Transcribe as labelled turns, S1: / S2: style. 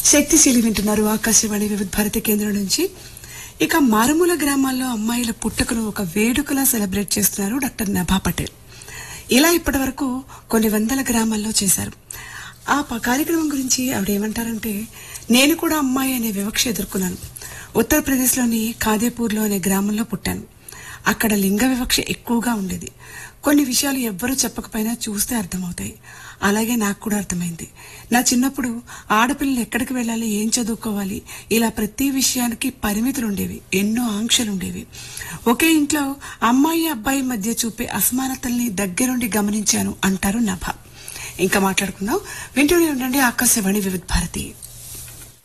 S1: శక్తిశీలి వింటున్నారు ఆకాశవాణి వివిధ భారతి కేంద్రం నుంచి ఇక మారుమూల గ్రామాల్లో అమ్మాయిల పుట్టుకను ఒక వేడుకలా సెలబ్రేట్ చేస్తున్నారు డాక్టర్ నభా పటేల్ ఇలా ఇప్పటి వరకు కొన్ని వందల గ్రామాల్లో చేశారు ఆ ప- కార్యక్రమం గురించి ఆవిడ ఏమంటారంటే నేను కూడా అమ్మాయి అనే వివక్ష ఎదుర్కొన్నాను ఉత్తరప్రదేశ్లోని ఖాదేపూర్లో అనే గ్రామంలో పుట్టాను అక్కడ లింగ వివక్ష ఎక్కువగా ఉండేది కొన్ని విషయాలు ఎవ్వరూ చెప్పకపోయినా చూస్తే అర్థమవుతాయి అలాగే నాకు కూడా అర్థమైంది నా చిన్నప్పుడు ఆడపిల్లలు ఎక్కడికి వెళ్ళాలి ఏం చదువుకోవాలి ఇలా ప్రతి విషయానికి పరిమితులు ఉండేవి ఎన్నో ఆంక్షలు ఉండేవి ఒకే ఇంట్లో అమ్మాయి అబ్బాయి మధ్య చూపే అసమానతల్ని దగ్గరుండి గమనించాను అంటారు నభ ఇంకా మాట్లాడుకుందాం వింటూనే ఉండండి ఆకాశవాణి వివిధ భారతి